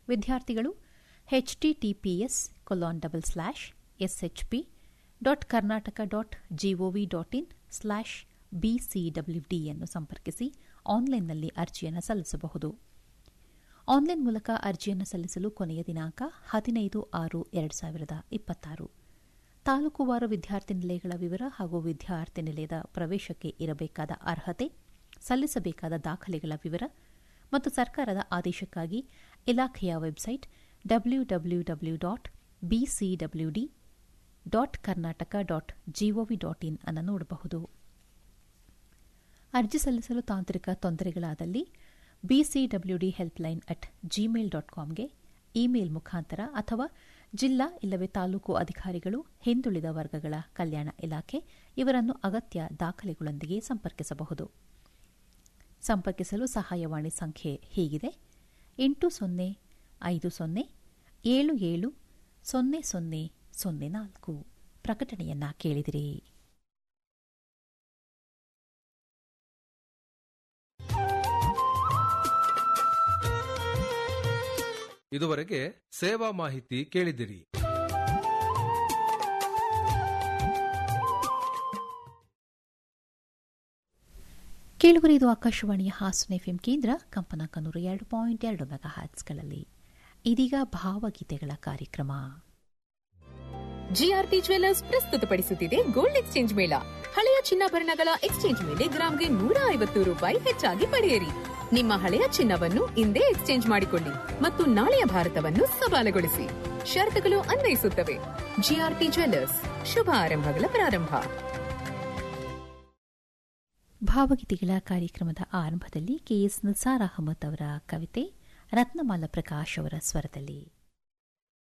ವಿದ್ಯಾರ್ಥಿಗಳು HTTPS colon double slash SHP dot Karnataka dot GOV dot in slash ಬಿಸಿಡಬ್ಲ್ಯೂಡಿಯನ್ನು ಸಂಪರ್ಕಿಸಿ ಆನ್ಲೈನ್ನಲ್ಲಿ ಅರ್ಜಿಯನ್ನು ಸಲ್ಲಿಸಬಹುದು ಆನ್ಲೈನ್ ಮೂಲಕ ಅರ್ಜಿಯನ್ನು ಸಲ್ಲಿಸಲು ಕೊನೆಯ ದಿನಾಂಕ ಹದಿನೈದು ಆರು ಎರಡು ಸಾವಿರದ ಇಪ್ಪತ್ತಾರು ತಾಲೂಕುವಾರು ವಿದ್ಯಾರ್ಥಿ ನಿಲಯಗಳ ವಿವರ ಹಾಗೂ ವಿದ್ಯಾರ್ಥಿ ನಿಲಯದ ಪ್ರವೇಶಕ್ಕೆ ಇರಬೇಕಾದ ಅರ್ಹತೆ ಸಲ್ಲಿಸಬೇಕಾದ ದಾಖಲೆಗಳ ವಿವರ ಮತ್ತು ಸರ್ಕಾರದ ಆದೇಶಕ್ಕಾಗಿ ಇಲಾಖೆಯ website W W W dot BCWD dot Karnataka dot GOV dot in ಅನ್ನು ನೋಡಬಹುದು ಅರ್ಜಿ ಸಲ್ಲಿಸಲು ತಾಂತ್ರಿಕ ತೊಂದರೆಗಳಾದಲ್ಲಿ BCWD helpline at Gmail dot ಕಾಮ್ಗೆ ಇಮೇಲ್ ಮುಖಾಂತರ ಅಥವಾ ಜಿಲ್ಲಾ ಇಲ್ಲವೇ ತಾಲೂಕು ಅಧಿಕಾರಿಗಳು ಹಿಂದುಳಿದ ವರ್ಗಗಳ ಕಲ್ಯಾಣ ಇಲಾಖೆ ಇವರನ್ನು ಅಗತ್ಯ ದಾಖಲೆಗಳೊಂದಿಗೆ ಸಂಪರ್ಕಿಸಬಹುದು ಸಂಪರ್ಕಿಸಲು ಸಹಾಯವಾಣಿ ಸಂಖ್ಯೆ ಹೀಗಿದೆ ಎಂಟು ಸೊನ್ನೆ ಐದು ಸೊನ್ನೆ ಏಳು ಏಳು ಸೊನ್ನೆ ಸೊನ್ನೆ ಸೊನ್ನೆ ನಾಲ್ಕು ಪ್ರಕಟಣೆಯನ್ನ ಕೇಳಿದಿರಿ ಇದುವರೆಗೆ ಸೇವಾ ಮಾಹಿತಿ ಕೇಳಿದಿರಿ ಕೇಳುವರೆ ಇದು ಆಕಾಶವಾಣಿಯ ಹಾಸನ ಎಫ್ಎಂ ಕೇಂದ್ರ ಕಂಪನಾಂಕ ನೂರ ಎರಡು ಪಾಯಿಂಟ್ ಎರಡು ಮೆಗಾ ಹ್ಯಾಟ್ಸ್ಗಳಲ್ಲಿ ಇದೀಗ ಭಾವಗೀತೆಗಳ ಕಾರ್ಯಕ್ರಮ ಜಿಆರ್ಟಿ ಜ್ವೆಲ್ಲರ್ಸ್ ಪ್ರಸ್ತುತಪಡಿಸುತ್ತಿದೆ ಗೋಲ್ಡ್ ಎಕ್ಸ್ಚೇಂಜ್ ಮೇಳ ಹಳೆಯ ಚಿನ್ನಾಭರಣಗಳ ಎಕ್ಸ್ಚೇಂಜ್ ಮೇಲೆ ಗ್ರಾಂಗೆ ನೂರ ಐವತ್ತು ರೂಪಾಯಿ ಹೆಚ್ಚಾಗಿ ಪಡೆಯಿರಿ ನಿಮ್ಮ ಹಳೆಯ ಚಿನ್ನವನ್ನು ಇಂದೇ ಎಕ್ಸ್ಚೇಂಜ್ ಮಾಡಿಕೊಳ್ಳಿ ಮತ್ತು ನಾಳೆಯ ಭಾರತವನ್ನು ಸವಾಲುಗೊಳಿಸಿ ಷರತ್ತುಗಳು ಅನ್ವಯಿಸುತ್ತವೆ ಜಿಆರ್ಟಿ ಜ್ವೆಲ್ಲರ್ಸ್ ಶುಭ ಆರಂಭಗಳ ಪ್ರಾರಂಭ ಭಾವಗೀತೆಗಳ ಕಾರ್ಯಕ್ರಮದ ಆರಂಭದಲ್ಲಿ ಕೆಎಸ್ ನಿಸಾರ್ ಅಹಮದ್ ಅವರ ಕವಿತೆ ರತ್ನಮಾಲ ಪ್ರಕಾಶ್ ಅವರ ಸ್ವರದಲ್ಲಿ